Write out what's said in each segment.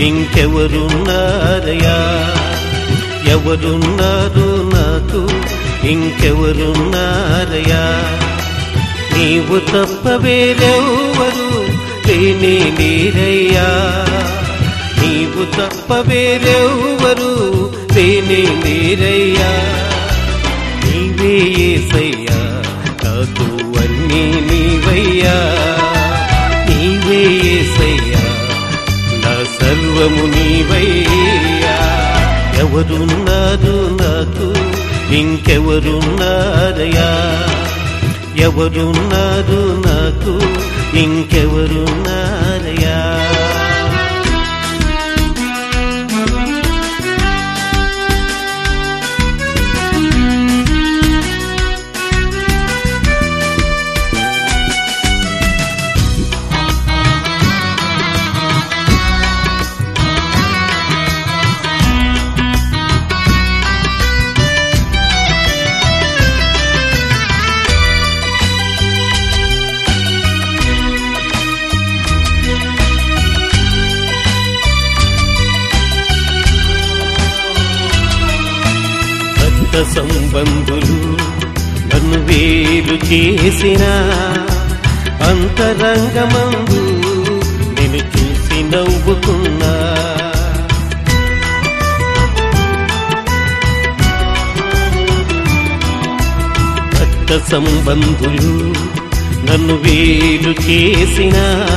ఇంకెవరున్నారయ్యా ఎవరున్నారు నాకు ఇంకెవరున్నారయ్యా నీవు తప్ప వేరెవ్వరు లేనే లేరయ్యా నీవు తప్ప వేరెవ్వరు లేనే లేరయ్యా నీవే ఏసయ్యా నాకు అన్నీ నీవయ్యా నీవే ఏసయ్యా నా సర్వము నీవయ్యా ఎవరున్నారు నాకు ఇంకెవరున్నారయ్యా ఎవరున్నారు నాకు ఇంకెవరున్నారయ్యా రక్త సంబంధులు నన్ను వేలు చేసిన అంతరంగమందు నేను చూసి నవ్వుకున్నా రక్త సంబంధులు నన్ను వేలు చేసిన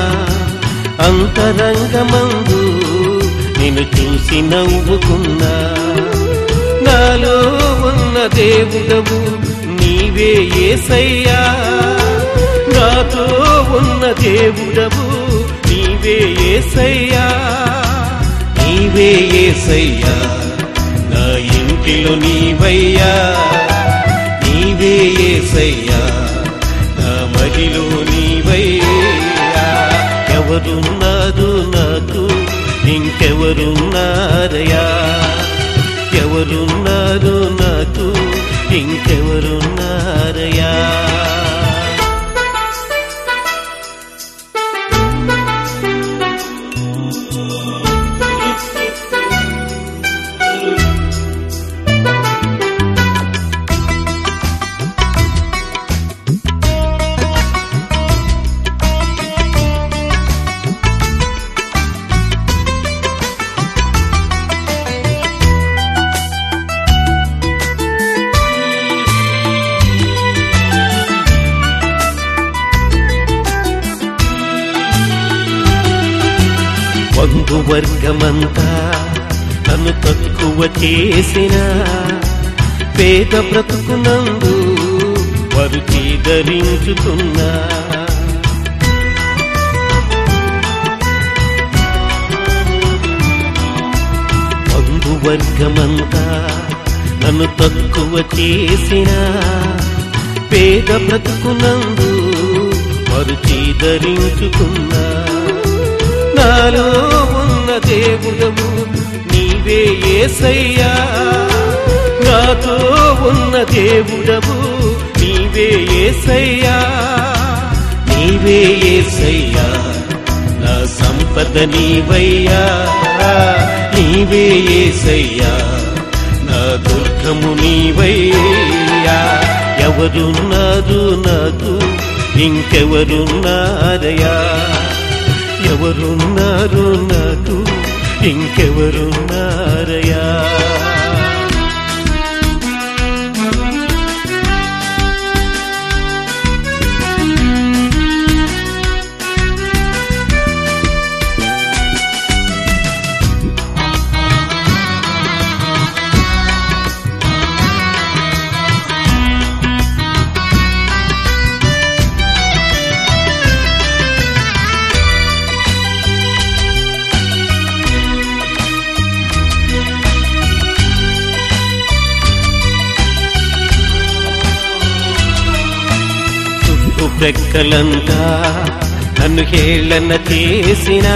అంతరంగమందు నేను చూసి నవ్వుకున్నా నాలో ఉన్న దేవుడవు నీవే ఏసయ్యా నాతో ఉన్న దేవుడవు నీవే ఏసయ్యా నీవే ఏసయ్యా నా ఇంటిలో నీవయ్యా నీవే ఏసయ్యా నా మదిలో నీవయ్యా ఎవరున్నారు నాకు ఇంకెవరున్నారయ్యా ఎవరున్నారు నాకు ఇంకెవరున్నారయ్యా బంధువర్గమంతా నన్ను తక్కువ చేసిన పేద బ్రతుకునందు వారు చీదరించుకున్నా బంధువర్గమంతా నన్ను తక్కువ చేసిన పేద బ్రతుకునందు వారు చీదరించుకున్నా నాలో ఉన్న దేవుడము నీవే ఏసయ్యా నాతో ఉన్న దేవుడము నీవే ఏసయ్యా నీవే ఏసయ్యా నా సంపద నీవయ్యా నీవే ఏసయ్యా నా దుర్గము నీవయ్యా ఎవరున్నారు నాకు ఇంకెవరున్నారయ్యా ఎవరున్నారు నాకు ఇంకెవరున్నారయ్యా చుట్టూ ప్రక్కలంతా నన్ను హేళన చేసిన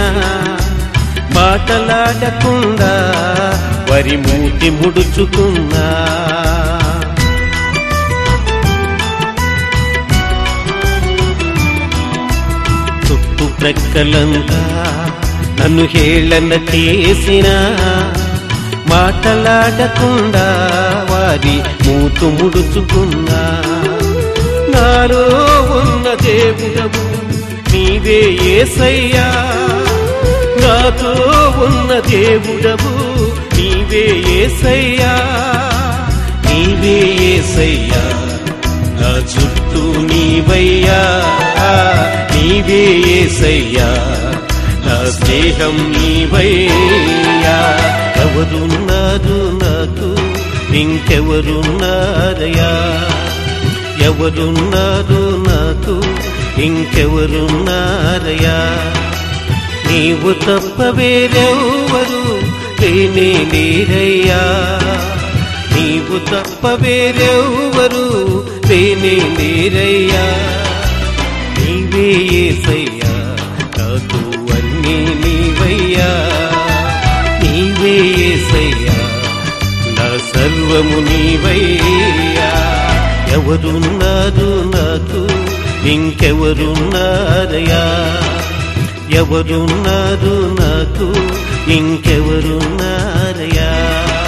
మాటలాడకుండా వరి మూతి ముడుచుకున్నా చుట్టూ ప్రక్కలంతా నన్ను హేళన చేసిన మాటలాడకుండా వారి మూతు ముడుచుకున్నా నాలో ఉన్న దేవుడవు నీవే ఏసయ్యా నాతో ఉన్న దేవుడవు నీవే ఏసయ్యా నీవే ఏసయ్యా నా చుట్టూ నీవయ్యా నీవే ఏసయ్యా నా స్నేహం నీవయ్యా ఎవరున్నారు నాకు ఇంకెవరున్నారయ్యా ఎవరున్నారు నాకు ఇంకెవరున్నారయ్యా నీవు తప్ప వేరెవ్వరు లేనే లేరయ్యా నీవు తప్ప వేరెవ్వరు లేనే లేరయ్యా నీవే ఏసయ్యా నాకు అన్నీ నీవయ్యా నీవే ఏసయ్యా నా సర్వము నీవయ్యా ఎవరున్నారు నాకు ఇంకెవరున్నారయ్యా ఎవరున్నారు నాకు ఇంకెవరున్నారయ్యా